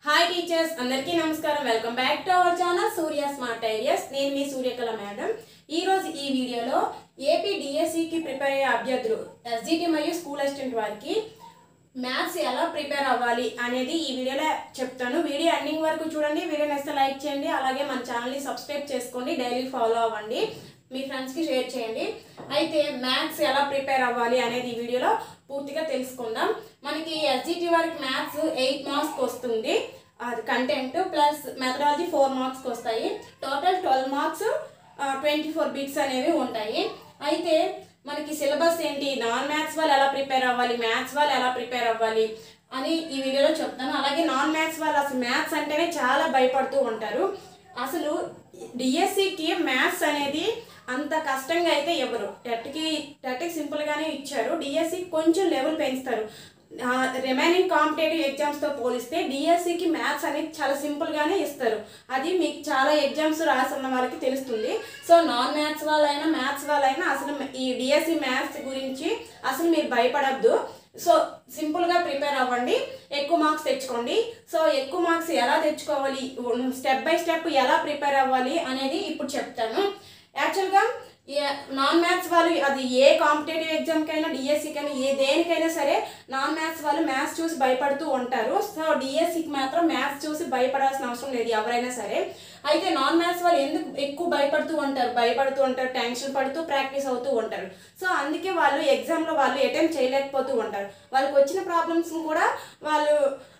hi teachers అందరికీ నమస్కారం welcome back to our channel Surya smart ideas నేను మీ సూర్యకళ మేడం ఈ రోజు ఈ వీడియోలో ఏపీ డిఎస్సికి ప్రిపేర్ అయ్యే అభ్యర్థులు ఎస్జిటి మరియు స్కూల్ అసిస్టెంట్ వారికి మ్యాథ్స్ ఎలా ప్రిపేర్ అవ్వాలి అనేది ఈ వీడియోలో చెప్తాను వీడియో ఎండింగ్ వరకు చూడండి వీడియో నచ్చితే లైక్ చేయండి అలాగే మన ఛానల్ని సబ్స్క్రైబ్ చేసుకోండి డైలీ ఫాలో అవ్వండి మీ ఫ్రెండ్స్కి షేర్ చేయండి అయితే మ్యాథ్స్ ఎలా ప్రిపేర్ అవ్వాలి అనేది ఈ వీడియోలో పూర్తిగా తెలుసుకుందాం మనకి ఎస్జిటి వారికి మ్యాథ్స్ ఎయిట్ మార్క్స్కి వస్తుంది అది కంటెంట్ ప్లస్ మెథడాలజీ ఫోర్ మార్క్స్కి వస్తాయి total twelve marks twenty four bits అనేవి ఉంటాయి అయితే మనకి సిలబస్ ఏంటి నాన్ మ్యాథ్స్ వాళ్ళు ఎలా ప్రిపేర్ అవ్వాలి మ్యాథ్స్ వాళ్ళు ఎలా ప్రిపేర్ అవ్వాలి అని ఈ వీడియోలో చెప్తాను అలాగే నాన్ మ్యాథ్స్ వాళ్ళు అసలు మ్యాథ్స్ అంటేనే చాలా భయపడుతూ ఉంటారు అసలు డిఎస్సికి మ్యాథ్స్ అనేది అంత కష్టంగా అయితే ఇవ్వరు టెట్కి టెట్కి సింపుల్గానే ఇచ్చారు డిఎస్సి కొంచెం లెవెల్ పెంచుతారు రిమైనింగ్ కాంపిటేటివ్ ఎగ్జామ్స్తో పోలిస్తే డిఎస్సికి మ్యాథ్స్ అనేది చాలా సింపుల్గానే ఇస్తారు అది మీకు చాలా ఎగ్జామ్స్ రాసున్న వాళ్ళకి తెలుస్తుంది సో నాన్ మ్యాథ్స్ వాళ్ళైనా మ్యాథ్స్ వాళ్ళైనా అసలు ఈ డిఎస్సి మ్యాథ్స్ గురించి అసలు మీరు భయపడద్దు సో సింపుల్గా ప్రిపేర్ అవ్వండి ఎక్కువ మార్క్స్ తెచ్చుకోండి సో ఎక్కువ మార్క్స్ ఎలా తెచ్చుకోవాలి స్టెప్ బై స్టెప్ ఎలా ప్రిపేర్ అవ్వాలి అనేది ఇప్పుడు చెప్తాను యాక్చువల్గా నాన్ మ్యాథ్స్ వాళ్ళు అది ఏ కాంపిటేటివ్ ఎగ్జామ్కైనా డిఎస్సికైనా ఏ దేనికైనా సరే నాన్ మ్యాథ్స్ వాళ్ళు మ్యాథ్స్ చూసి భయపడుతూ ఉంటారు సో డిఎస్సికి మాత్రం మ్యాథ్స్ చూసి భయపడాల్సిన అవసరం లేదు ఎవరైనా సరే అయితే నాన్ మ్యాథ్స్ వాళ్ళు ఎందుకు ఎక్కువ భయపడుతూ ఉంటారు భయపడుతూ ఉంటారు టెన్షన్ పడుతూ ప్రాక్టీస్ అవుతూ ఉంటారు సో అందుకే వాళ్ళు ఎగ్జామ్లో వాళ్ళు అటెంప్ట్ చేయలేకపోతూ ఉంటారు వాళ్ళకి వచ్చిన ప్రాబ్లమ్స్ని కూడా వాళ్ళు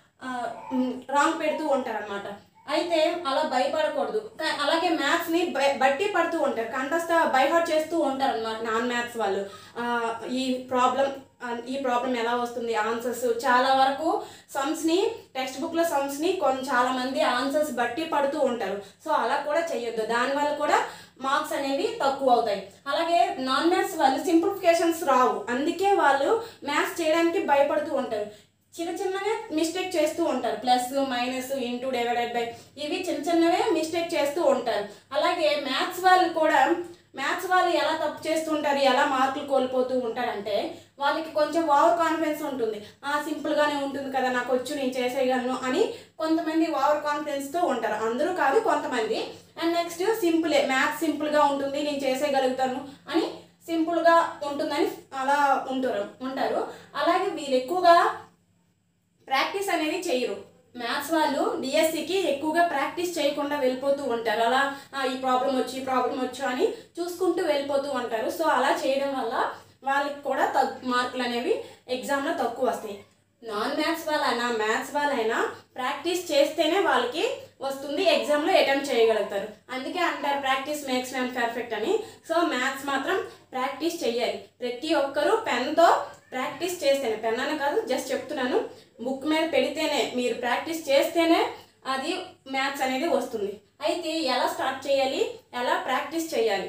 రాంగ్ పెడుతూ ఉంటారు అనమాట అయితే అలా భయపడకూడదు కా- అలాగే మ్యాథ్స్ని బ- బట్టి పడుతూ ఉంటారు కంటస్థ బైహార్ట్ చేస్తూ ఉంటారు అనమాట నాన్ మ్యాథ్స్ వాళ్ళు ఆ, ఈ ప్రాబ్లం ఈ ప్రాబ్లం ఎలా వస్తుంది ఆన్సర్స్ చాలా వరకు సమ్స్ని టెక్స్ట్ బుక్లో సమ్స్ని కొన్ని చాలా మంది ఆన్సర్స్ బట్టి పడుతూ ఉంటారు సో అలా కూడా చేయొద్దు దానివల్ల కూడా మార్క్స్ అనేవి తక్కువ అవుతాయి అలాగే నాన్ మ్యాథ్స్ వాళ్ళు సింప్లిఫికేషన్స్ రావు అందుకే వాళ్ళు మ్యాథ్స్ చేయడానికి భయపడుతూ ఉంటారు చిన్న చిన్నవే మిస్టేక్ చేస్తూ ఉంటారు plus minus into divided by ఇవి చిన్న చిన్నవే మిస్టేక్ చేస్తూ ఉంటారు అలాగే మ్యాథ్స్ వాళ్ళు కూడా మ్యాథ్స్ వాళ్ళు ఎలా తప్పు చేస్తూ ఉంటారు ఎలా మార్కులు కోల్పోతూ ఉంటారంటే వాళ్ళకి కొంచెం ఓవర్ కాన్ఫిడెన్స్ ఉంటుంది ఆ సింపుల్గానే ఉంటుంది కదా నాకు వచ్చు నేను చేసేయగలను అని కొంతమంది ఓవర్ కాన్ఫిడెన్స్తో ఉంటారు అందరూ కాదు కొంతమంది అండ్ నెక్స్ట్ సింపులే మ్యాథ్స్ సింపుల్గా ఉంటుంది నేను చేసేయగలుగుతాను అని సింపుల్గా ఉంటుందని అలా ఉంటారు ఉంటారు అలాగే వీళ్ళు ఎక్కువగా ప్రాక్టీస్ అనేది చేయరు మ్యాథ్స్ వాళ్ళు డిఎస్సికి ఎక్కువగా ప్రాక్టీస్ చేయకుండా వెళ్ళిపోతూ ఉంటారు అలా "ఆ, ఈ ప్రాబ్లం వచ్చి ఈ ప్రాబ్లం వచ్చు అని చూసుకుంటూ వెళ్ళిపోతూ ఉంటారు సో అలా చేయడం వల్ల వాళ్ళకి కూడా తగ్గు మార్కులు అనేవి ఎగ్జామ్లో తక్కువ వస్తాయి నాన్ మ్యాథ్స్ వాళ్ళైనా మ్యాథ్స్ వాళ్ళైనా ప్రాక్టీస్ చేస్తేనే వాళ్ళకి వస్తుంది ఎగ్జామ్లో అటెంప్ట్ చేయగలుగుతారు అందుకే అంటారు ప్రాక్టీస్ మేక్స్ మ్యాన్ పర్ఫెక్ట్ అని సో మ్యాథ్స్ మాత్రం ప్రాక్టీస్ చేయాలి ప్రతి ఒక్కరూ పెన్తో ప్రాక్టీస్ చేస్తేనే పెన్ అని కాదు జస్ట్ చెప్తున్నాను బుక్ మీద పెడితేనే మీరు ప్రాక్టీస్ చేస్తేనే అది మ్యాథ్స్ అనేది వస్తుంది అయితే ఎలా స్టార్ట్ చేయాలి ఎలా ప్రాక్టీస్ చేయాలి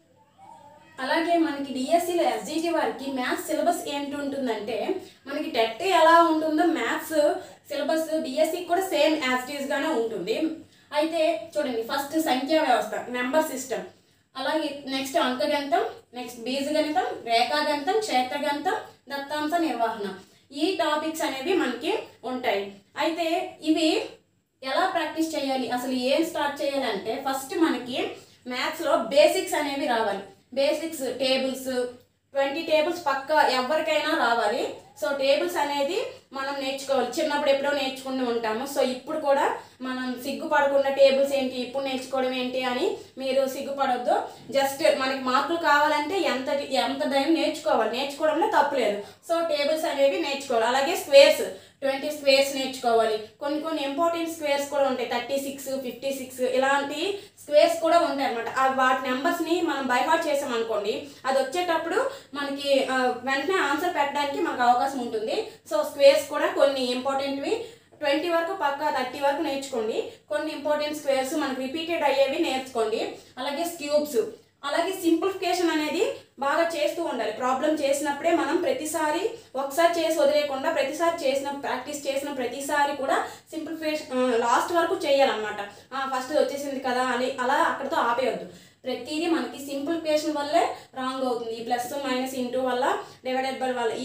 అలాగే మనకి డిఎస్సిలో ఎస్జిటి వారికి మ్యాథ్స్ సిలబస్ ఏంటి ఉంటుందంటే మనకి టెట్ ఎలా ఉంటుందో మ్యాథ్స్ సిలబస్ డిఎస్సికి కూడా సేమ్ యాజ్ గానే ఉంటుంది అయితే చూడండి ఫస్ట్ సంఖ్యా వ్యవస్థ నెంబర్ సిస్టమ్ అలాగే నెక్స్ట్ అంకగణితం నెక్స్ట్ బీజగణితం రేఖాగణితం క్షేత్రగణితం దత్తాంశ నిర్వహణ ఈ టాపిక్స్ అనేవి మనకి ఉంటాయి అయితే ఇవి ఎలా ప్రాక్టీస్ చేయాలి అసలు ఏం స్టార్ట్ చేయాలంటే ఫస్ట్ మనకి మ్యాథ్స్లో బేసిక్స్ అనేవి రావాలి బేసిక్స్ టేబుల్స్ ట్వంటీ టేబుల్స్ పక్క ఎవరికైనా రావాలి సో టేబుల్స్ అనేది మనం నేర్చుకోవాలి చిన్నప్పుడు ఎప్పుడో నేర్చుకుంటూ ఉంటాము సో ఇప్పుడు కూడా మనం సిగ్గుపడకుండా టేబుల్స్ ఏంటి ఇప్పుడు నేర్చుకోవడం ఏంటి అని మీరు సిగ్గుపడొద్దు జస్ట్ మనకి మార్కులు కావాలంటే ఎంత ఎంత టైం నేర్చుకోవాలి నేర్చుకోవడంలో తప్పులేదు సో టేబుల్స్ అనేవి నేర్చుకోవాలి అలాగే స్క్వేర్స్ ట్వంటీ స్క్వేర్స్ నేర్చుకోవాలి కొన్ని కొన్ని ఇంపార్టెంట్ స్క్వేర్స్ కూడా ఉంటాయి థర్టీ సిక్స్ ఫిఫ్టీ సిక్స్ ఇలాంటి స్క్వేర్స్ కూడా ఉంటాయి అనమాట వాటి నెంబర్స్ని మనం బైహార్ట్ చేసాం అనుకోండి అది వచ్చేటప్పుడు మనకి ఆ, వెంటనే ఆన్సర్ పెట్టడానికి మనకు అవకాశం ఉంటుంది సో స్క్వేర్స్ కూడా కొన్ని ఇంపార్టెంట్వి ట్వంటీ వరకు పక్కా థర్టీ వరకు నేర్చుకోండి కొన్ని ఇంపార్టెంట్ స్క్వేర్స్ మనకు రిపీటెడ్ అయ్యేవి నేర్చుకోండి అలాగే క్యూబ్స్ అలాగే సింప్లిఫికేషన్ అనేది బాగా చేస్తూ ఉండాలి ప్రాబ్లం చేసినప్పుడే మనం ప్రతిసారి ఒకసారి చేసి వదిలేయకుండా ప్రతిసారి చేసిన ప్రాక్టీస్ చేసిన ప్రతిసారి కూడా సింప్లిఫికేషన్ లాస్ట్ వరకు చేయాలన్నమాట ఫస్ట్ వచ్చేసింది కదా అని అలా అక్కడితో ఆపేయొద్దు ప్రతిదీ మనకి సింప్లిఫికేషన్ వల్లే రాంగ్ అవుతుంది ఈ ప్లస్ మైనస్ ఇంటూ వల్ల డివైడెడ్ బై వల్ల ఈ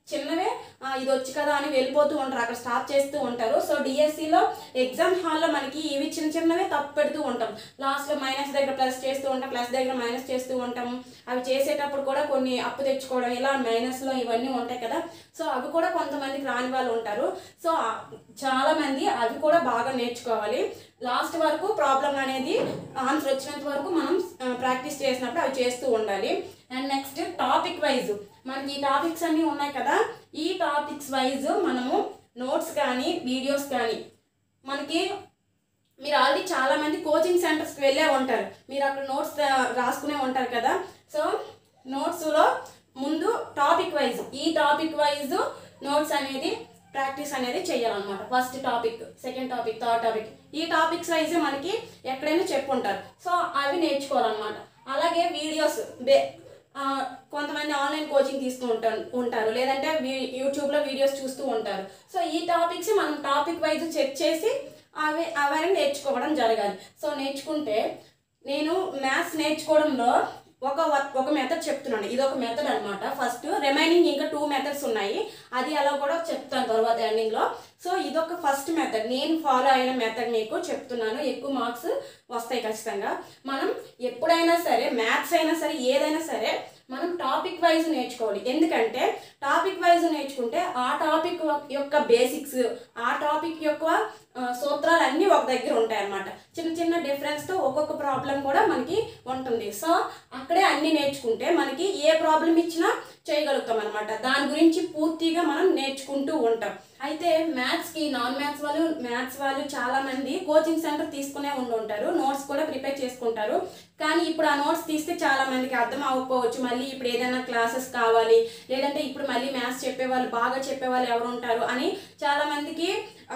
చిన్నవే ఆ, ఇది వచ్చి కదా అని వెళ్ళిపోతూ ఉంటారు అక్కడ స్టాప్ చేస్తూ ఉంటారు సో డిఎస్సిలో ఎగ్జామ్ హాల్లో మనకి ఇవి చిన్న చిన్నవే తప్పు పెడుతూ ఉంటాం లాస్ట్లో మైనస్ దగ్గర ప్లస్ చేస్తూ ఉంటాం ప్లస్ దగ్గర మైనస్ చేస్తూ ఉంటాం అవి చేసేటప్పుడు కూడా కొన్ని అప్పు తెచ్చుకోవడం ఇలా మైనస్లో ఇవన్నీ ఉంటాయి కదా సో అవి కూడా కొంతమందికి రాని వాళ్ళు ఉంటారు సో ఆ- చాలా మంది అవి కూడా బాగా నేర్చుకోవాలి లాస్ట్ వరకు ప్రాబ్లం అనేది ఆన్సర్ వచ్చినంత వరకు మనం ప్రాక్టీస్ చేసినప్పుడు అవి చేస్తూ ఉండాలి అండ్ నెక్స్ట్ టాపిక్ వైజ్ మనకి ఈ టాపిక్స్ అన్నీ ఉన్నాయి కదా ఈ టాపిక్స్ వైజ్ మనము నోట్స్ కానీ వీడియోస్ కానీ మనకి మీరు ఆల్రెడీ చాలా మంది కోచింగ్ సెంటర్స్కి వెళ్ళే ఉంటారు మీరు అక్కడ నోట్స్ రాసుకునే ఉంటారు కదా సో నోట్స్లో ముందు టాపిక్ వైజ్ ఈ టాపిక్ వైజ్ నోట్స్ అనేది ప్రాక్టీస్ అనేది చేయాలన్నమాట first topic second topic third topic ఈ టాపిక్స్ వైజ్ మనకి ఎక్కడైనా చెప్పుంటారు సో అవి నేర్చుకోవాలన్నమాట అలాగే వీడియోస్ బే ఆ, కొంతమంది ఆన్లైన్ కోచింగ్ తీసుకు ఉంటారు ఉంటారు లేదంటే వీ- యూట్యూబ్లో వీడియోస్ చూస్తూ ఉంటారు సో ఈ టాపిక్స్ మనం టాపిక్ వైజ్ చెక్ చేసి అవి అవన్నీ నేర్చుకోవడం జరగాలి సో నేర్చుకుంటే నేను మ్యాథ్స్ నేర్చుకోవడంలో ఒక వ- ఒక మెథడ్ చెప్తున్నాను ఇది ఒక మెథడ్ అనమాట ఫస్ట్ రిమైనింగ్ ఇంకా టూ మెథడ్స్ ఉన్నాయి అది అలా కూడా చెప్తాను తర్వాత ఎండింగ్లో సో ఇదొక ఫస్ట్ మెథడ్ నేను ఫాలో అయిన మెథడ్ మీకు చెప్తున్నాను ఎక్కువ మార్క్స్ వస్తాయి ఖచ్చితంగా మనం ఎప్పుడైనా సరే మ్యాథ్స్ అయినా సరే ఏదైనా సరే మనం టాపిక్ వైజ్ నేర్చుకోవాలి ఎందుకంటే టాపిక్ వైజ్ నేర్చుకుంటే ఆ టాపిక్ యొక్క బేసిక్స్ ఆ టాపిక్ యొక్క ఆ, సూత్రాలు అన్నీ ఒక దగ్గర ఉంటాయి అన్నమాట చిన్న చిన్న డిఫరెన్స్తో ఒక్కొక్క ప్రాబ్లం కూడా మనకి ఉంటుంది సో అక్కడే అన్నీ నేర్చుకుంటే మనకి ఏ ప్రాబ్లం ఇచ్చినా చేయగలుగుతాం అనమాట దాని గురించి పూర్తిగా మనం నేర్చుకుంటూ ఉంటాం అయితే మ్యాథ్స్కి నాన్ మ్యాథ్స్ వాళ్ళు మ్యాథ్స్ వాళ్ళు చాలా మంది కోచింగ్ సెంటర్ తీసుకునే ఉండి ఉంటారు నోట్స్ కూడా ప్రిపేర్ చేసుకుంటారు కానీ ఇప్పుడు ఆ నోట్స్ తీస్తే చాలా మందికి అర్థం అవ్వకపోవచ్చు మళ్ళీ ఇప్పుడు ఏదైనా క్లాసెస్ కావాలి లేదంటే ఇప్పుడు మళ్ళీ మ్యాథ్స్ చెప్పేవాళ్ళు బాగా చెప్పేవాళ్ళు ఎవరు ఉంటారు అని చాలా మందికి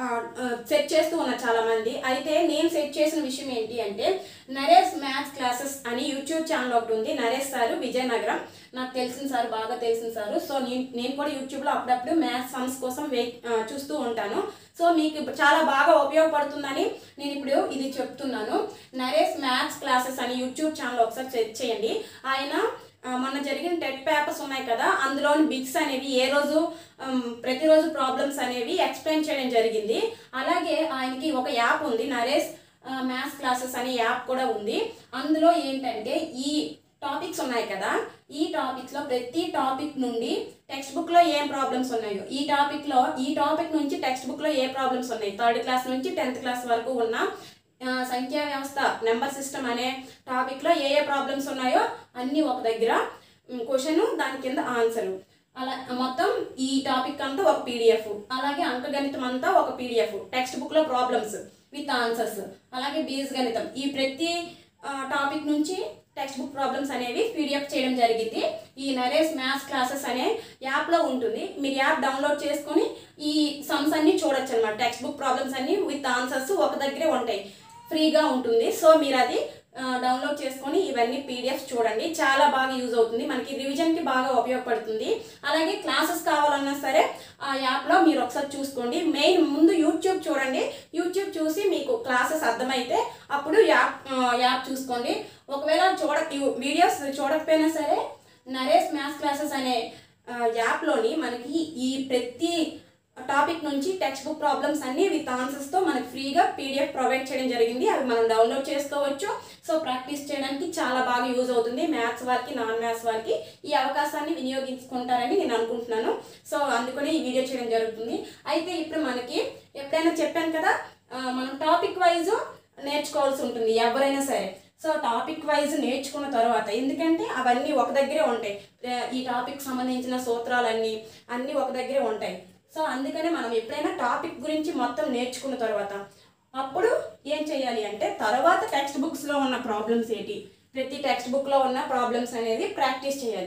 సెట్ చేస్తూ ఉన్నారు చాలా మంది అయితే నేను సెట్ చేసిన విషయం ఏంటి అంటే నరేష్ మ్యాథ్స్ క్లాసెస్ అని యూట్యూబ్ ఛానల్ ఒకటి ఉంది నరేష్ సార్ విజయనగరం నాకు తెలిసిన సార్ బాగా తెలిసిన సార్ సో నేను నేను కూడా యూట్యూబ్లో అప్పుడప్పుడు మ్యాథ్స్ సమ్స్ కోసం వెయిట్ చూస్తూ ఉంటాను సో మీకు ఇప్పుడు చాలా బాగా ఉపయోగపడుతుందని నేను ఇప్పుడు ఇది చెప్తున్నాను నరేష్ మ్యాథ్స్ క్లాసెస్ అని యూట్యూబ్ ఛానల్ ఒకసారి చెక్ చేయండి ఆయన ఆ, మొన్న జరిగిన టెట్ పేపర్స్ ఉన్నాయి కదా అందులోని బిట్స్ అనేవి ఏ రోజు ఉమ్, ప్రతిరోజు ప్రాబ్లమ్స్ అనేవి ఎక్స్ప్లెయిన్ చేయడం జరిగింది అలాగే ఆయనకి ఒక యాప్ ఉంది నరేష్ మ్యాథ్స్ క్లాసెస్ అనే యాప్ కూడా ఉంది అందులో ఏంటంటే ఈ టాపిక్స్ ఉన్నాయి కదా ఈ టాపిక్స్లో ప్రతి టాపిక్ నుండి టెక్స్ట్ బుక్లో ఏం ప్రాబ్లమ్స్ ఉన్నాయో ఈ టాపిక్లో ఈ టాపిక్ నుంచి టెక్స్ట్ బుక్లో ఏ ప్రాబ్లమ్స్ ఉన్నాయి థర్డ్ క్లాస్ నుంచి టెన్త్ క్లాస్ వరకు ఉన్న ఆ, సంఖ్యా వ్యవస్థ నెంబర్ సిస్టమ్ అనే టాపిక్లో ఏ ఏ ప్రాబ్లమ్స్ ఉన్నాయో అన్నీ ఒక దగ్గర క్వశ్చన్ దాని కింద ఆన్సర్ అలా మొత్తం ఈ టాపిక్ అంతా ఒక పీడిఎఫ్ అలాగే అంకగణితం అంతా ఒక పీడిఎఫ్ టెక్స్ట్ బుక్లో ప్రాబ్లమ్స్ విత్ ఆన్సర్స్ అలాగే బీజగణితం ఈ ప్రతి టాపిక్ నుంచి టెక్స్ట్ బుక్ ప్రాబ్లమ్స్ అనేవి పీడిఎఫ్ చేయడం జరిగింది ఈ నరేష్ మ్యాథ్స్ క్లాసెస్ అనే యాప్లో ఉంటుంది మీరు యాప్ డౌన్లోడ్ చేసుకొని ఈ సమ్స్ అన్ని చూడొచ్చు అనమాట టెక్స్ట్ బుక్ ప్రాబ్లమ్స్ అన్ని విత్ ఆన్సర్స్ ఒక దగ్గరే ఉంటాయి ఫ్రీగా ఉంటుంది సో మీరు అది ఆ, డౌన్లోడ్ చేసుకొని ఇవన్నీ పీడిఎఫ్ చూడండి చాలా బాగా యూజ్ అవుతుంది మనకి రివిజన్కి బాగా ఉపయోగపడుతుంది అలాగే క్లాసెస్ కావాలన్నా సరే ఆ యాప్లో మీరు ఒకసారి చూసుకోండి మెయిన్ ముందు యూట్యూబ్ చూడండి యూట్యూబ్ చూసి మీకు క్లాసెస్ అర్థమైతే అప్పుడు యాప్ ఆ, యాప్ చూసుకోండి ఒకవేళ చూడ యు- వీడియోస్ చూడకపోయినా సరే నరేష్ మ్యాథ్స్ క్లాసెస్ అనే ఆ, యాప్లోని మనకి ఈ ప్రతి టాపిక్ నుంచి టెక్స్ట్ బుక్ ప్రాబ్లమ్స్ అన్ని విత్ ఆన్సర్స్తో మనకి ఫ్రీగా పీడిఎఫ్ ప్రొవైడ్ చేయడం జరిగింది అవి మనం డౌన్లోడ్ చేసుకోవచ్చు సో ప్రాక్టీస్ చేయడానికి చాలా బాగా యూజ్ అవుతుంది మ్యాథ్స్ వాళ్ళకి నాన్ మ్యాథ్స్ వాళ్ళకి ఈ అవకాశాన్ని వినియోగించుకుంటారని నేను అనుకుంటున్నాను సో అందుకనే ఈ వీడియో చేయడం జరుగుతుంది అయితే ఇప్పుడు మనకి ఎప్పుడైనా చెప్పాను కదా ఆ, మనం టాపిక్ వైజ్ నేర్చుకోవాల్సి ఉంటుంది ఎవరైనా సరే సో టాపిక్ వైజ్ నేర్చుకున్న తర్వాత ఎందుకంటే అవన్నీ ఒక దగ్గరే ఉంటాయి ఆ, ఈ టాపిక్ సంబంధించిన సూత్రాలన్నీ అన్నీ ఒక దగ్గరే ఉంటాయి సో అందుకనే మనం ఎప్పుడైనా టాపిక్ గురించి మొత్తం నేర్చుకున్న తర్వాత అప్పుడు ఏం చేయాలి అంటే తర్వాత టెక్స్ట్ బుక్స్లో ఉన్న ప్రాబ్లమ్స్ ఏంటి ప్రతి టెక్స్ట్ బుక్లో ఉన్న ప్రాబ్లమ్స్ అనేది ప్రాక్టీస్ చేయాలి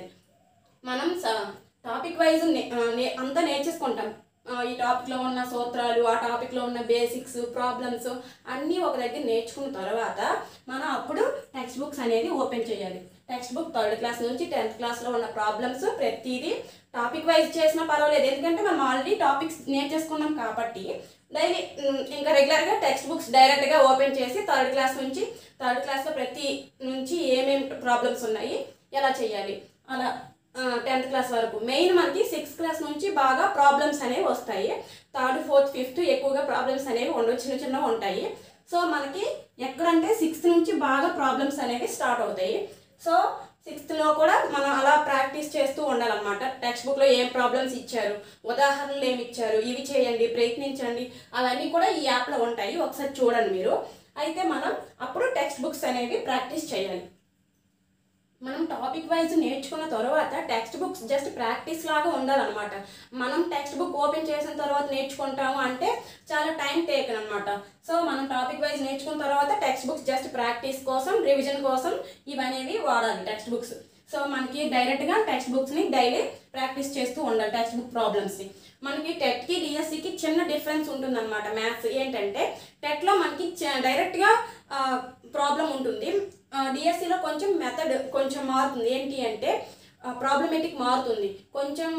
మనం టాపిక్ వైజ్ అంతా నేర్చేసుకుంటాం ఆ, ఈ టాపిక్లో ఉన్న సూత్రాలు ఆ టాపిక్లో ఉన్న బేసిక్స్ ప్రాబ్లమ్స్ అన్నీ ఒక దగ్గర నేర్చుకున్న తర్వాత మనం అప్పుడు టెక్స్ట్ బుక్స్ అనేది ఓపెన్ చేయాలి టెక్స్ట్ బుక్ థర్డ్ క్లాస్ నుంచి టెన్త్ క్లాస్లో ఉన్న ప్రాబ్లమ్స్ ప్రతిదీ టాపిక్ వైజ్ చేసినా పర్వాలేదు ఎందుకంటే మనం ఆల్రెడీ టాపిక్స్ నేర్చేసుకున్నాం కాబట్టి డైలీ ఉమ్, ఇంకా రెగ్యులర్గా టెక్స్ట్ బుక్స్ డైరెక్ట్గా ఓపెన్ చేసి థర్డ్ క్లాస్ నుంచి థర్డ్ క్లాస్లో ప్రతి నుంచి ఏమేమి ప్రాబ్లమ్స్ ఉన్నాయి ఎలా చేయాలి అలా టెన్త్ క్లాస్ వరకు మెయిన్ మనకి సిక్స్త్ క్లాస్ నుంచి బాగా ప్రాబ్లమ్స్ అనేవి వస్తాయి థర్డ్ ఫోర్త్ ఫిఫ్త్ ఎక్కువగా ప్రాబ్లమ్స్ అనేవి ఉండవు చిన్న చిన్నవి ఉంటాయి సో మనకి ఎక్కడంటే సిక్స్త్ నుంచి బాగా ప్రాబ్లమ్స్ అనేవి స్టార్ట్ అవుతాయి సో సిక్స్త్లో కూడా మనం అలా ప్రాక్టీస్ చేస్తూ ఉండాలన్నమాట టెక్స్ట్ బుక్లో ఏం ప్రాబ్లమ్స్ ఇచ్చారు ఉదాహరణలు ఏమి ఇచ్చారు ఇవి చేయండి ప్రయత్నించండి అవన్నీ కూడా ఈ యాప్లో ఉంటాయి ఒకసారి చూడండి మీరు అయితే మనం అప్పుడు టెక్స్ట్ బుక్స్ అనేవి ప్రాక్టీస్ చేయాలి మనం టాపిక్ వైజ్ నేర్చుకున్న తర్వాత టెక్స్ట్ బుక్స్ జస్ట్ ప్రాక్టీస్ లాగా ఉండాలన్నమాట మనం టెక్స్ట్ బుక్ ఓపెన్ చేసిన తర్వాత నేర్చుకుంటాము అంటే చాలా టైం టేకన్ అనమాట సో మనం టాపిక్ వైజ్ నేర్చుకున్న తర్వాత టెక్స్ట్ బుక్స్ జస్ట్ ప్రాక్టీస్ కోసం రివిజన్ కోసం ఇవనేవి వాడాలి టెక్స్ట్ బుక్స్ సో మనకి డైరెక్ట్గా టెక్స్ట్ బుక్స్ని డైలీ ప్రాక్టీస్ చేస్తూ ఉండాలి టెక్స్ట్ బుక్ ప్రాబ్లమ్స్ని మనకి టెట్కి డిఎస్సికి చిన్న డిఫరెన్స్ ఉంటుందన్నమాట మ్యాథ్స్ ఏంటంటే టెట్లో మనకి చ- డైరెక్ట్గా ప్రాబ్లం ఉంటుంది డిఎస్సిలో కొంచెం మెథడ్ కొంచెం మారుతుంది ఏంటి అంటే ప్రాబ్లమేటిక్ మారుతుంది కొంచెం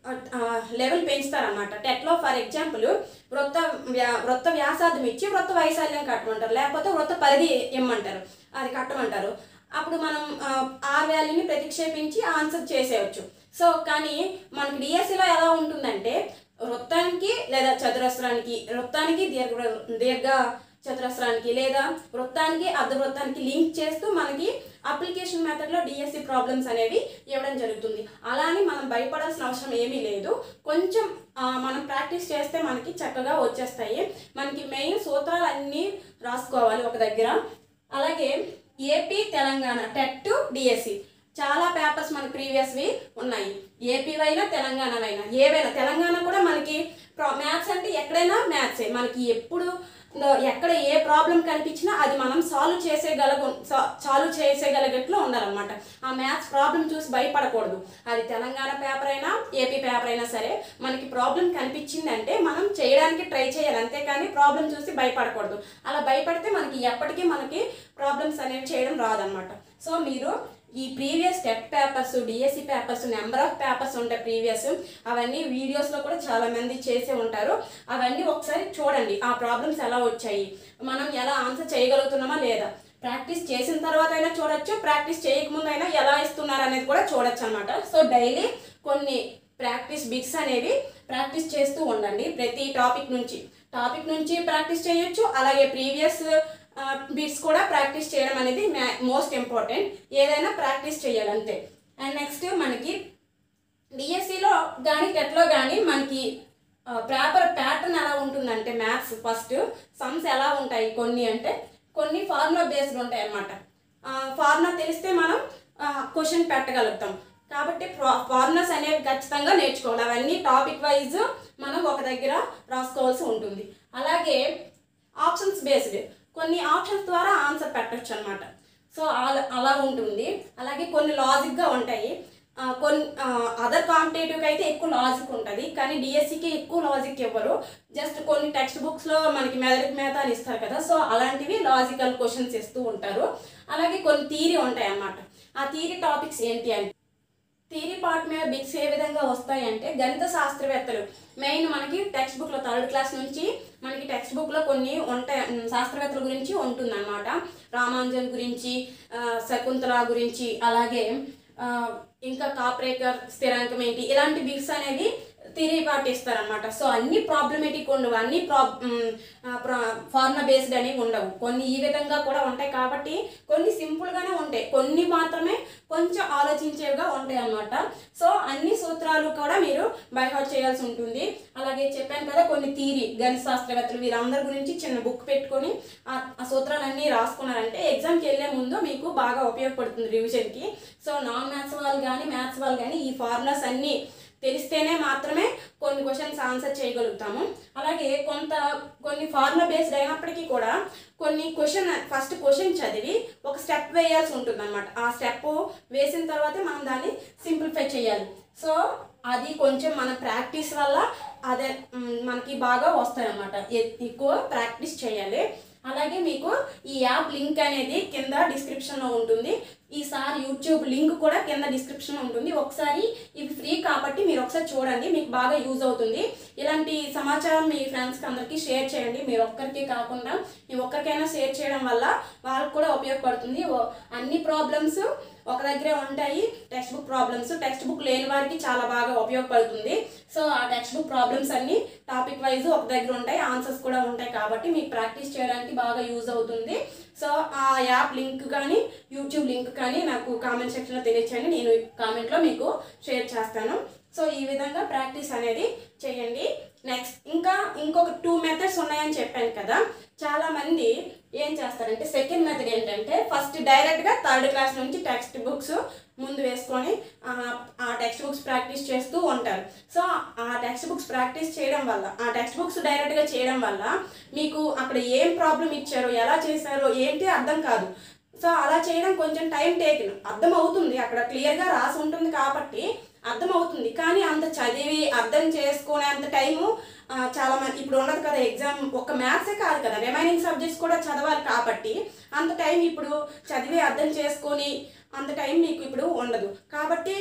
లెవెల్ పెంచుతారన్నమాట టెట్లో ఫర్ ఎగ్జాంపుల్ వృత్త వ్యా వృత్త వ్యాసార్థం ఇచ్చి వృత్త వైశాల్యం కట్టమంటారు లేకపోతే వృత్త పరిధి ఇమ్మంటారు అది కట్టమంటారు అప్పుడు మనం ఆ, ఆర్ వాల్యూని ప్రతిక్షేపించి ఆన్సర్ చేసేయచ్చు సో కానీ మనకి డిఎస్సిలో ఎలా ఉంటుందంటే వృత్తానికి లేదా చతురస్రానికి వృత్తానికి దీర్ఘ దీర్ఘ చతురస్రానికి లేదా వృత్తానికి అర్ధవృత్తానికి లింక్ చేస్తూ మనకి అప్లికేషన్ మెథడ్లో డిఎస్సి ప్రాబ్లమ్స్ అనేవి ఇవ్వడం జరుగుతుంది అలా అని మనం భయపడాల్సిన అవసరం ఏమీ లేదు కొంచెం ఆ, మనం ప్రాక్టీస్ చేస్తే మనకి చక్కగా వచ్చేస్తాయి మనకి మెయిన్ సూత్రాలు అన్నీ రాసుకోవాలి ఒక దగ్గర అలాగే ఏపీ తెలంగాణ టెట్ డిఎస్సి చాలా పేపర్స్ మన ప్రీవియస్వి ఉన్నాయి ఏపీవైనా తెలంగాణవైనా ఏవైనా తెలంగాణ కూడా మనకి మ్యాథ్స్ అంటే ఎక్కడైనా మ్యాథ్సే మనకి ఎప్పుడు ద- ఎక్కడ ఏ ప్రాబ్లం కనిపించినా అది మనం సాల్వ్ చేసేగలగు సాల్వ్ చేసేగలిగట్లు ఉండాలన్నమాట ఆ మ్యాథ్స్ ప్రాబ్లం చూసి భయపడకూడదు అది తెలంగాణ పేపర్ అయినా ఏపీ పేపర్ అయినా సరే మనకి ప్రాబ్లం కనిపించిందంటే మనం చేయడానికి ట్రై చేయాలి అంతేకాని ప్రాబ్లం చూసి భయపడకూడదు అలా భయపడితే మనకి ఎప్పటికీ మనకి ప్రాబ్లమ్స్ అనేవి చేయడం రాదనమాట సో మీరు ఈ previous TET papers DSC papers number of papers ఉంటాయి ప్రీవియస్ అవన్నీ వీడియోస్లో కూడా చాలా మంది చేసే ఉంటారు అవన్నీ ఒకసారి చూడండి ఆ ప్రాబ్లమ్స్ ఎలా వచ్చాయి మనం ఎలా ఆన్సర్ చేయగలుగుతున్నామా లేదా ప్రాక్టీస్ చేసిన తర్వాత అయినా చూడొచ్చు ప్రాక్టీస్ చేయకముందు అయినా ఎలా ఇస్తున్నారు అనేది కూడా చూడొచ్చు అనమాట సో డైలీ కొన్ని ప్రాక్టీస్ బిట్స్ అనేవి ప్రాక్టీస్ చేస్తూ ఉండండి ప్రతి టాపిక్ నుంచి టాపిక్ నుంచి ప్రాక్టీస్ చేయొచ్చు అలాగే ప్రీవియస్ బిట్స్ కూడా ప్రాక్టీస్ చేయడం అనేది మోస్ట్ ఇంపార్టెంట్ ఏదైనా ప్రాక్టీస్ చేయాలి అంతే అండ్ నెక్స్ట్ మనకి డిఎస్సిలో కానీ టెట్లో కానీ మనకి పేపర్ ప్యాటర్న్ ఎలా ఉంటుందంటే మ్యాథ్స్ ఫస్ట్ సమ్స్ ఎలా ఉంటాయి కొన్ని అంటే కొన్ని ఫార్ములా బేస్డ్ ఉంటాయి అన్నమాట ఫార్ములా తెలిస్తే మనం క్వశ్చన్ పెట్టగలుగుతాం కాబట్టి ఫార్ములాస్ అనేవి ఖచ్చితంగా నేర్చుకోవాలి అవన్నీ టాపిక్ వైజ్ మనం ఒక దగ్గర రాసుకోవాల్సి ఉంటుంది అలాగే ఆప్షన్స్ బేస్డ్ కొన్ని ఆప్షన్స్ ద్వారా ఆన్సర్ పెట్టచ్చు అనమాట సో అలా అలా ఉంటుంది అలాగే కొన్ని లాజిక్గా ఉంటాయి ఆ, కొన్ని అదర్ కాంపిటేటివ్కి అయితే ఎక్కువ లాజిక్ ఉంటుంది కానీ డిఎస్సికి ఎక్కువ లాజిక్ ఇవ్వరు జస్ట్ కొన్ని టెక్స్ట్ బుక్స్లో మనకి మెదడుకి మేత అని ఇస్తారు కదా సో అలాంటివి లాజికల్ క్వశ్చన్స్ ఇస్తూ ఉంటారు అలాగే కొన్ని థీరీ ఉంటాయి అన్నమాట ఆ థీరీ టాపిక్స్ ఏంటి అంటే థియరీ పార్ట్ మీద బిట్స్ ఏ విధంగా వస్తాయంటే గణిత శాస్త్రవేత్తలు మెయిన్ మనకి టెక్స్ట్ బుక్లో థర్డ్ క్లాస్ నుంచి మనకి టెక్స్ట్ బుక్లో కొన్ని ఉంటాయి ఉమ్, శాస్త్రవేత్తల గురించి ఉంటుందన్నమాట రామానుజన్ గురించి ఆ, శకుంతల గురించి అలాగే ఆ, ఇంకా కాప్రేకర్ స్థిరాంకం ఏంటి ఇలాంటి బిట్స్ అనేవి థియరీ పార్ట్ ఇస్తారనమాట సో అన్ని ప్రాబ్లమేటిక్ ఉండవు అన్ని ప్రాబ్ ఫార్ములా బేస్డ్ అనేవి ఉండవు కొన్ని ఈ విధంగా కూడా ఉంటాయి కాబట్టి కొన్ని సింపుల్గానే ఉంటాయి కొన్ని మాత్రమే కొంచెం ఆలోచించేవిగా ఉంటాయి అన్నమాట సో అన్ని సూత్రాలు కూడా మీరు బైహార్ట్ చేయాల్సి ఉంటుంది అలాగే చెప్పాను కదా కొన్ని థీరీ గణిత శాస్త్రవేత్తలు వీరందరి గురించి చిన్న బుక్ పెట్టుకొని ఆ ఆ సూత్రాలన్నీ రాసుకున్నారంటే ఎగ్జామ్కి వెళ్ళే ముందు మీకు బాగా ఉపయోగపడుతుంది రివిజన్కి సో నాన్ మ్యాథ్స్ వాళ్ళు కానీ మ్యాథ్స్ వాళ్ళు కానీ ఈ ఫార్ములాస్ అన్నీ తెలిస్తేనే మాత్రమే కొన్ని క్వశ్చన్స్ ఆన్సర్ చేయగలుగుతాము అలాగే కొంత కొన్ని ఫార్ములా బేస్డ్ అయినప్పటికీ కూడా కొన్ని క్వశ్చన్ ఫస్ట్ క్వశ్చన్ చదివి ఒక స్టెప్ వేయాల్సి ఉంటుంది అనమాట ఆ స్టెప్ వేసిన తర్వాతే మనం దాన్ని సింప్లిఫై చేయాలి సో అది కొంచెం మన ప్రాక్టీస్ వల్ల అదే మ్, మనకి బాగా వస్తాయి అన్నమాట ఎక్కువ ప్రాక్టీస్ చేయాలి అలాగే మీకు ఈ యాప్ లింక్ అనేది కింద డిస్క్రిప్షన్లో ఉంటుంది ఈ సార్ యూట్యూబ్ లింక్ కూడా కింద డిస్క్రిప్షన్ ఉంటుంది ఒకసారి ఇవి ఫ్రీ కాబట్టి మీరు ఒకసారి చూడండి మీకు బాగా యూజ్ అవుతుంది ఇలాంటి సమాచారం మీ ఫ్రెండ్స్కి అందరికీ షేర్ చేయండి మీరు ఒక్కరికి కాకుండా మీ ఒక్కరికైనా షేర్ చేయడం వల్ల వాళ్ళకు కూడా ఉపయోగపడుతుంది ఓ- అన్ని ప్రాబ్లమ్స్ ఒక దగ్గరే ఉంటాయి text book problems text book లేని వారికి చాలా బాగా ఉపయోగపడుతుంది సో ఆ టెక్స్ట్ బుక్ ప్రాబ్లమ్స్ అన్ని టాపిక్ వైజ్ ఒక దగ్గర ఉంటాయి ఆన్సర్స్ కూడా ఉంటాయి కాబట్టి మీకు ప్రాక్టీస్ చేయడానికి బాగా యూజ్ అవుతుంది సో ఆ యాప్ లింక్ కానీ యూట్యూబ్ లింక్ కానీ నాకు కామెంట్ సెక్షన్లో తెలియచేయండి నేను కామెంట్లో మీకు షేర్ చేస్తాను సో ఈ విధంగా ప్రాక్టీస్ అనేది చేయండి నెక్స్ట్ ఇంకా ఇంకొక టూ మెథడ్స్ ఉన్నాయని చెప్పాను కదా చాలా మంది ఏం చేస్తారంటే సెకండ్ మెథడ్ ఏంటంటే ఫస్ట్ డైరెక్ట్గా థర్డ్ క్లాస్ నుంచి టెక్స్ట్ బుక్స్ ముందు వేసుకొని ఆ, ఆ టెక్స్ట్ బుక్స్ ప్రాక్టీస్ చేస్తూ ఉంటారు సో ఆ టెక్స్ట్ బుక్స్ ప్రాక్టీస్ చేయడం వల్ల ఆ టెక్స్ట్ బుక్స్ డైరెక్ట్గా చేయడం వల్ల మీకు అక్కడ ఏం ప్రాబ్లం ఇచ్చారో ఎలా చేశారో ఏంటి అర్థం కాదు సో అలా చేయడం కొంచెం టైం టేకిన్ అర్థం అవుతుంది అక్కడ క్లియర్గా రాసి ఉంటుంది కాబట్టి అర్థం అవుతుంది కానీ అంత చదివి అర్థం చేసుకునే అంత టైము ఆ, చాలా మంది ఇప్పుడు ఉండదు కదా ఎగ్జామ్ ఒక మ్యాథ్సే కాదు కదా రిమైనింగ్ సబ్జెక్ట్స్ కూడా చదవాలి కాబట్టి అంత టైం ఇప్పుడు చదివి అర్థం చేసుకొని అంత టైం మీకు ఇప్పుడు ఉండదు కాబట్టి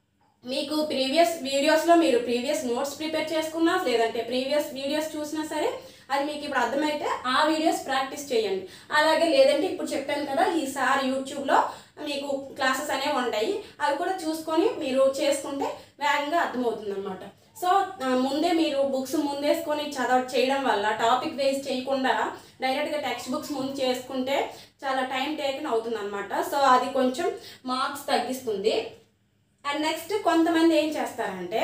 మీకు ప్రీవియస్ వీడియోస్లో మీరు ప్రీవియస్ నోట్స్ ప్రిపేర్ చేసుకున్నా లేదంటే ప్రీవియస్ వీడియోస్ చూసినా సరే అది మీకు ఇప్పుడు అర్థమైతే ఆ వీడియోస్ ప్రాక్టీస్ చేయండి అలాగే లేదంటే ఇప్పుడు చెప్పాను కదా ఈసారి యూట్యూబ్లో మీకు క్లాసెస్ అనేవి ఉంటాయి అవి కూడా చూసుకొని మీరు చేసుకుంటే వేగంగా అర్థమవుతుంది అనమాట సో ఆ, ముందే మీరు బుక్స్ ముందేసుకొని చదవ చేయడం వల్ల టాపిక్ వైజ్ చేయకుండా డైరెక్ట్గా టెక్స్ట్ బుక్స్ ముందు చేసుకుంటే చాలా టైం టేకన్ అవుతుంది అనమాట సో అది కొంచెం మార్క్స్ తగ్గిస్తుంది అండ్ నెక్స్ట్ కొంతమంది ఏం చేస్తారంటే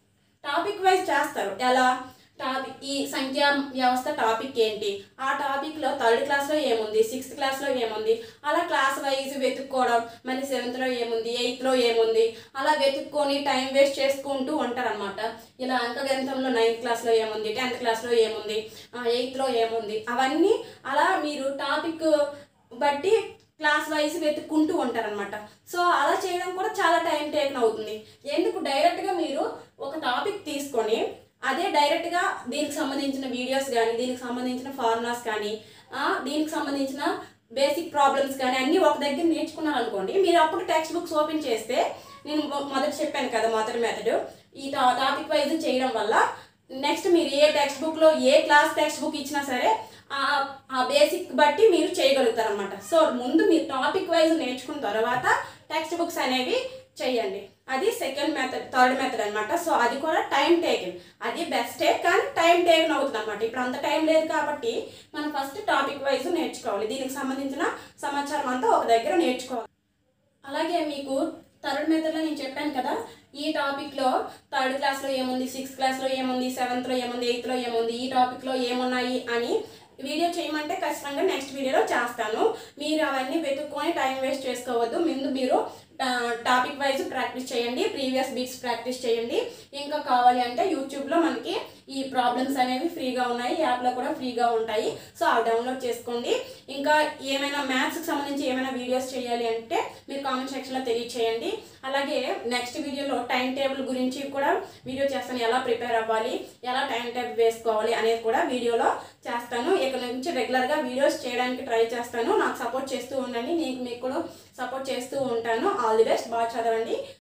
టాపిక్ వైజ్ చేస్తారు ఎలా టాపిక్ ఈ సంఖ్యా వ్యవస్థ టాపిక్ ఏంటి ఆ టాపిక్లో థర్డ్ క్లాస్లో ఏముంది సిక్స్త్ క్లాస్లో ఏముంది అలా క్లాస్ వైజ్ వెతుక్కోవడం మళ్ళీ సెవెంత్లో ఏముంది ఎయిత్లో ఏముంది అలా వెతుక్కొని టైం వేస్ట్ చేసుకుంటూ ఉంటారనమాట ఇలా అంకగణితంలో నైన్త్ క్లాస్లో ఏముంది టెన్త్ క్లాస్లో ఏముంది ఎయిత్లో ఏముంది అవన్నీ అలా మీరు టాపిక్ బట్టి క్లాస్ వైజ్ వెతుక్కుంటూ ఉంటారనమాట సో అలా చేయడం కూడా చాలా టైం టేకన్ అవుతుంది ఎందుకు డైరెక్ట్గా మీరు ఒక టాపిక్ తీసుకొని అదే డైరెక్ట్గా దీనికి సంబంధించిన వీడియోస్ కానీ దీనికి సంబంధించిన ఫార్ములాస్ కానీ ఆ, దీనికి సంబంధించిన బేసిక్ ప్రాబ్లమ్స్ కానీ అన్నీ ఒక దగ్గర నేర్చుకున్నారు అనుకోండి మీరు అప్పుడు టెక్స్ట్ బుక్స్ ఓపెన్ చేస్తే నేను మొ- మొదట చెప్పాను కదా మొదటి మెథడ్ ఈ టా- టాపిక్ వైజ్ చేయడం వల్ల నెక్స్ట్ మీరు ఏ టెక్స్ట్ బుక్లో ఏ క్లాస్ టెక్స్ట్ బుక్ ఇచ్చినా సరే ఆ ఆ బేసిక్ బట్టి మీరు చేయగలుగుతారు అనమాట సో ముందు మీరు టాపిక్ వైజ్ నేర్చుకున్న తర్వాత టెక్స్ట్ బుక్స్ అనేవి చేయండి అది సెకండ్ మెథడ్ థర్డ్ మెథడ్ అనమాట సో అది కూడా టైం టేకెన్ అది బెస్టే కానీ టైం టేకెన్ అవుతుంది అనమాట ఇప్పుడు అంత టైం లేదు కాబట్టి మనం ఫస్ట్ టాపిక్ వైజ్ నేర్చుకోవాలి దీనికి సంబంధించిన సమాచారం అంతా ఒక దగ్గర నేర్చుకోవాలి అలాగే మీకు థర్డ్ మెథడ్లో నేను చెప్పాను కదా ఈ టాపిక్లో థర్డ్ క్లాస్లో ఏముంది సిక్స్త్ క్లాస్లో ఏముంది సెవెంత్లో ఏముంది ఎయిత్లో ఏముంది ఈ టాపిక్లో ఏమున్నాయి అని వీడియో చేయమంటే ఖచ్చితంగా నెక్స్ట్ వీడియోలో చేస్తాను మీరు అవన్నీ వెతుక్కొని టైం వేస్ట్ చేసుకోవద్దు ముందు మీరు టాపిక్ వైజ్ ప్రాక్టీస్ చేయండి ప్రీవియస్ బీట్స్ ప్రాక్టీస్ చేయండి ఇంకా కావాలి అంటే యూట్యూబ్లో మనకి ఈ ప్రాబ్లమ్స్ అనేవి ఫ్రీగా ఉన్నాయి యాప్లో కూడా ఫ్రీగా ఉంటాయి సో అవి డౌన్లోడ్ చేసుకోండి ఇంకా ఏమైనా మ్యాథ్స్కి సంబంధించి ఏమైనా వీడియోస్ చేయాలి అంటే మీరు కామెంట్ సెక్షన్లో తెలియచేయండి అలాగే నెక్స్ట్ వీడియోలో టైం టేబుల్ గురించి కూడా వీడియో చేస్తాను ఎలా ప్రిపేర్ అవ్వాలి ఎలా టైం టేబుల్ వేసుకోవాలి అనేది కూడా వీడియోలో చేస్తాను ఇక నుంచి రెగ్యులర్గా వీడియోస్ చేయడానికి ట్రై చేస్తాను నాకు సపోర్ట్ చేస్తూ ఉండండి నేను మీకు కూడా సపోర్ట్ చేస్తూ ఉంటాను ఆల్ ది బెస్ట్ బాగా చదవండి